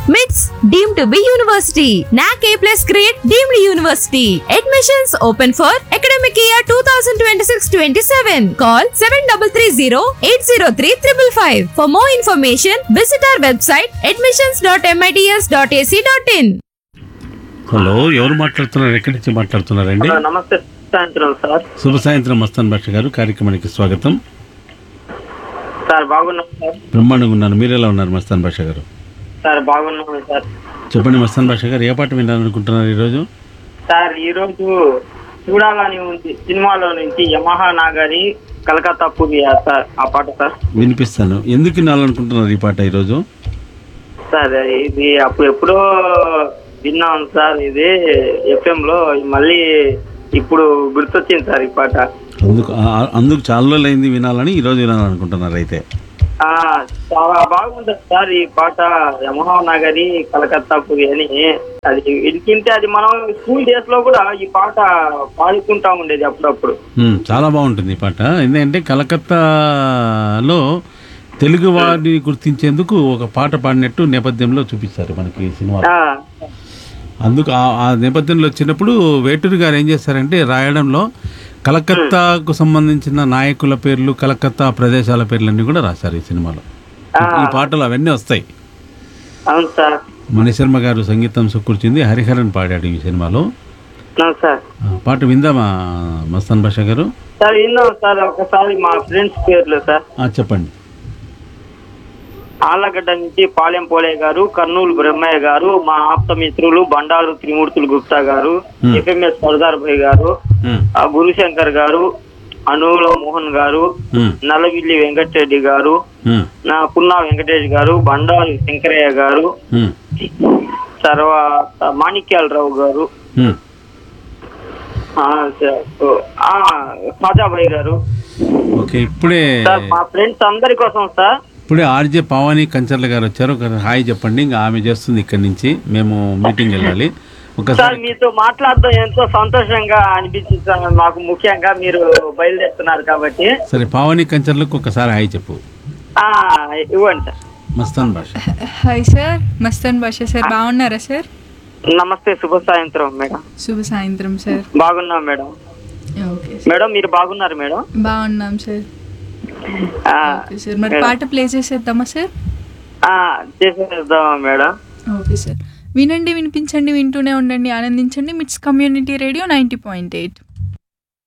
MITS deemed to be university. NAC A plus grade deemed university. Admissions open for academic year 2026-27. Call 7330-803-555. For more information, visit our website admissions.mits.ac.in. Hello ఎవరు మాట్లాడుతున్నారు ఎక్కడి నుంచి మాట్లాడుతున్నారండి hello నమస్తే సాయంత్రం sir శుభ సాయంత్రం మస్తాన్ భాష గారు కార్యక్రమానికి స్వాగతం సార్ బాగున్నాం సార్ బ్రహ్మాండంగా ఉన్నాను మీరు ఎలా ఉన్నారు మస్తాన్ భాష గారు సార్ బాగున్నాం సార్ చెప్పండి మస్తాన్ భాష గారు ఏ పాట వినాలనుకుంటున్నారు ఈరోజు సార్ ఈరోజు చూడాలని ఉంది సినిమాలో నుంచి యమహా నాగరి కలకత్తా పులియా సార్ ఆ పాట సార్ వినిపిస్తాను ఎందుకు వినాలనుకుంటున్నారు ఈ పాట ఈరోజు సార్ ఇది అప్పుడు ఎప్పుడో విన్నాం సార్ ఇది ఎఫ్ఎం లో మళ్ళీ ఇప్పుడు గుర్తొచ్చింది సార్ ఈ పాట అందుకు ఆ- అందుకు చాలా రోజులైంది వినాలని ఈరోజు వినాలనుకుంటున్నారు అయితే ఆ చాలా బాగుంటుంది సార్ ఈ పాట యమహా నగరి కలకత్తా పురి అని అది వినికింటే అది మనం స్కూల్ డేస్ లో కూడా ఈ పాట పాడుకుంటా ఉండేది అప్పుడప్పుడు ఉమ్, చాలా బాగుంటుంది ఈ పాట ఎందుకంటే కలకత్తాలో తెలుగు వారిని గుర్తించేందుకు ఒక పాట పాడినట్టు నేపథ్యంలో చూపిస్తారు మనకి ఈ సినిమా ఆ, అందుకు ఆ- ఆ నేపథ్యంలో వచ్చినప్పుడు వేటూరి గారు ఏం చేస్తారంటే రాయడంలో కలకత్తాకు సంబంధించిన నాయకుల పేర్లు కలకత్తా ప్రదేశాల పేర్లన్నీ కూడా రాశారు ఈ సినిమాలో ఈ పాటలు అవన్నీ వస్తాయి అవును సార్ మణిశర్మ గారు సంగీతం సమకూర్చింది హరిహరన్ పాడాడు ఈ సినిమాలో అవును సార్ ఆ పాట విందామా మస్తాన్ భాష గారు సార్ విన్నాం సార్ ఒకసారి మా ఫ్రెండ్స్ పేర్లు సార్ ఆ, చెప్పండి ఆళ్ళగడ్డ నుంచి పాలెం పోలే గారు కర్నూలు బ్రహ్మయ్య గారు మా ఆప్త మిత్రులు బండారు త్రిమూర్తులు గుప్తా గారు Hmm. ఎఫ్ఎంఎస్ సర్దార్ భాయ్ గారు ఉమ్, ఆ గురుశంకర్ గారు అనుల మోహన్ గారు ఉమ్, నల్లవిల్లి వెంకటరెడ్డి గారు ఉమ్, నా పున్నా వెంకటేష్ గారు బండారు శంకరయ్య గారు ఉమ్, తర్వాత మాణిక్యాలరావు గారు ఉమ్. ఆ, సార్, ఆ, ఖాజాబాయ్ గారు ఓకే ఇప్పుడే సార్ మా ఫ్రెండ్స్ అందరి కోసం సార్ ఇప్పుడే ఆర్జే పావని కంచర్ల గారు వచ్చారు ఒక హాయ్ చెప్పండి ఇంకా ఆమె చేస్తుంది ఇక్కడి నుంచి మేము మీటింగ్ వెళ్ళాలి సార్ ఒకసారి మీతో మాట్లాడడం ఎంతో సంతోషంగా అనిపించింది సార్ మాకు ముఖ్యంగా మీరు బయలుదేరుతున్నారు కాబట్టి సరే పావని కంచర్లకు ఒకసారి హాయ్ చెప్పు ఆ ఇవ్వండి సార్ మస్తాన్ భాష హాయ్ సార్ మస్తాన్ భాష సార్ బాగున్నారా సార్ నమస్తే శుభ సాయంత్రం మేడం శుభ సాయంత్రం సార్ బాగున్నాం మేడం ఓకే మేడం మీరు బాగున్నారు మేడం బాగున్నాం సార్ ఆ, ఓకే సార్ మరి పాట ప్లే చేసేద్దామా సార్ ఆ, చేసేద్దామా మేడం ఓకే సార్ వినండి వినిపించండి వింటూనే ఉండండి ఆనందించండి MITS community radio ninety point eight